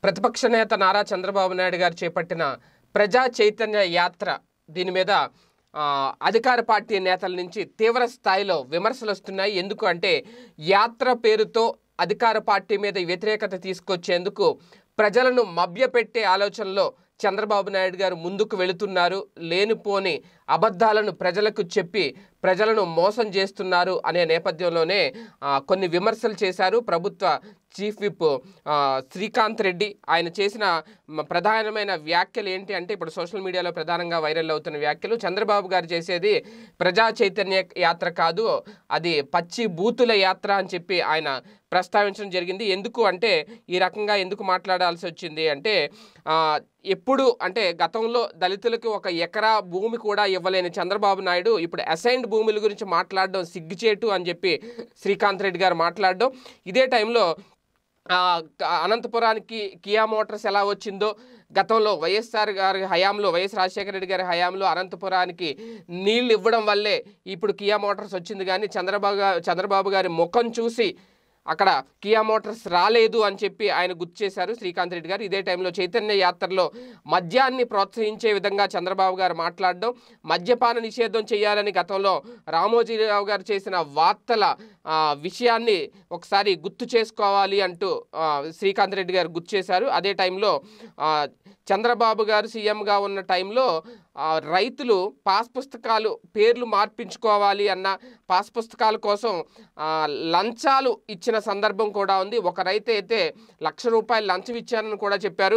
ప్రతిపక్ష నేత నారా చంద్రబాబు నాయుడు గారు చేపట్టిన ప్రజా చైతన్య యాత్ర దీని మీద ఆ, అధికార పార్టీ నేతల నుంచి తీవ్ర స్థాయిలో విమర్శలు వస్తున్నాయి ఎందుకు అంటే యాత్ర పేరుతో అధికార పార్టీ మీద వ్యతిరేకత తీసుకొచ్చేందుకు ప్రజలను మభ్యపెట్టే ఆలోచనలో చంద్రబాబు నాయుడు గారు ముందుకు వెళుతున్నారు లేనిపోని అబద్ధాలను ప్రజలకు చెప్పి ప్రజలను మోసం చేస్తున్నారు అనే నేపథ్యంలోనే ఆ, కొన్ని విమర్శలు చేశారు ప్రభుత్వ చీఫ్ విప్ ఆ, శ్రీకాంత్ రెడ్డి ఆయన చేసిన మ- ప్రధానమైన వ్యాఖ్యలు ఏంటి అంటే ఇప్పుడు సోషల్ మీడియాలో ప్రధానంగా వైరల్ అవుతున్న వ్యాఖ్యలు చంద్రబాబు గారు చేసేది ప్రజా చైతన్య యాత్ర కాదు అది పచ్చి బూతుల యాత్ర అని చెప్పి ఆయన ప్రస్తావించడం జరిగింది ఎందుకు అంటే ఈ రకంగా ఎందుకు మాట్లాడాల్సి వచ్చింది అంటే ఆ, ఎప్పుడు అంటే గతంలో దళితులకు ఒక ఎకరా భూమి కూడా ఇవ్వలేని చంద్రబాబు నాయుడు ఇప్పుడు అసైన్డ్ భూముల గురించి మాట్లాడడం సిగ్గుచేటు అని చెప్పి శ్రీకాంత్ రెడ్డి గారు మాట్లాడడం ఇదే టైంలో ఆ, క- అనంతపురానికి కియా మోటార్స్ ఎలా వచ్చిందో గతంలో వైఎస్ఆర్ గారి హయాంలో వైఎస్ రాజశేఖర రెడ్డి గారి హయాంలో అనంతపురానికి నీళ్లు ఇవ్వడం వల్లే ఇప్పుడు కియా మోటార్స్ వచ్చింది కానీ చంద్రబాబు గా- చంద్రబాబు గారి ముఖం చూసి అక్కడ కియా మోటార్స్ రాలేదు అని చెప్పి ఆయన గుర్తు చేశారు శ్రీకాంత్ రెడ్డి గారు ఇదే టైంలో చైతన్య యాత్రలో మద్యాన్ని ప్రోత్సహించే విధంగా చంద్రబాబు గారు మాట్లాడడం మద్యపాన నిషేధం చేయాలని గతంలో రామోజీరావు గారు చేసిన వార్తల ఆ, విషయాన్ని ఒకసారి గుర్తు చేసుకోవాలి అంటూ ఆ, శ్రీకాంత్ రెడ్డి గారు గుర్తు చేశారు అదే టైంలో ఆ, చంద్రబాబు గారు సీఎంగా ఉన్న టైంలో ఆ, రైతులు పాస్ పుస్తకాలు పేర్లు మార్పించుకోవాలి అన్న పాస్ పుస్తకాల కోసం ఆ, లంచాలు ఇచ్చిన సందర్భం కూడా ఉంది ఒక రైతు అయితే లక్ష రూపాయలు లంచం ఇచ్చానని కూడా చెప్పారు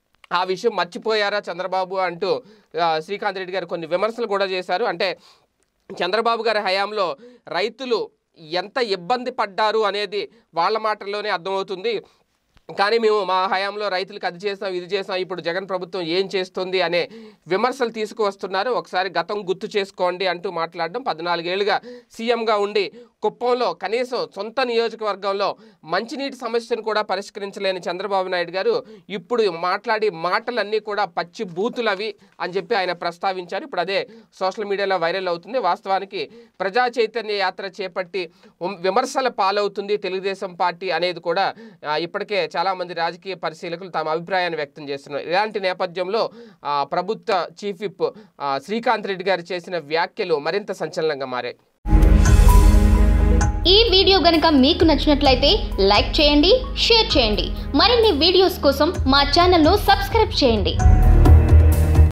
ఆ విషయం మర్చిపోయారా చంద్రబాబు అంటూ ఆ, శ్రీకాంత్ రెడ్డి గారు కొన్ని విమర్శలు కూడా చేశారు అంటే చంద్రబాబు గారి హయాంలో రైతులు ఎంత ఇబ్బంది పడ్డారు అనేది వాళ్ళ మాటల్లోనే అర్థమవుతుంది కానీ మేము మా హయాంలో రైతులకు అది చేస్తాం ఇది చేస్తాం ఇప్పుడు జగన్ ప్రభుత్వం ఏం చేస్తుంది అనే విమర్శలు తీసుకువస్తున్నారు ఒకసారి గతం గుర్తు చేసుకోండి అంటూ మాట్లాడడం పద్నాలుగేళ్లుగా సీఎంగా ఉండి కుప్పంలో కనీసం సొంత నియోజకవర్గంలో మంచినీటి సమస్యను కూడా పరిష్కరించలేని చంద్రబాబు నాయుడు గారు ఇప్పుడు మాట్లాడి మాటలన్నీ కూడా పచ్చి బూతులవి అని చెప్పి ఆయన ప్రస్తావించారు ఇప్పుడు అదే సోషల్ మీడియాలో వైరల్ అవుతుంది వాస్తవానికి ప్రజా చైతన్య యాత్ర చేపట్టి ఉమ్, విమర్శల పాలవుతుంది తెలుగుదేశం పార్టీ అనేది కూడా ఆ, ఇప్పటికే చాలామంది రాజకీయ పరిశీలకులు తమ అభిప్రాయాన్ని వ్యక్తం చేస్తున్నారు ఇలాంటి నేపథ్యంలో ఆ, ప్రభుత్వ చీఫ్ విప్ ఆ, శ్రీకాంత్ రెడ్డి గారు చేసిన వ్యాఖ్యలు మరింత సంచలనంగా మారాయి ఈ వీడియో గనుక మీకు నచ్చినట్లయితే లైక్ చేయండి షేర్ చేయండి మరిన్ని వీడియోస్ కోసం మా ఛానల్ను సబ్స్క్రైబ్ చేయండి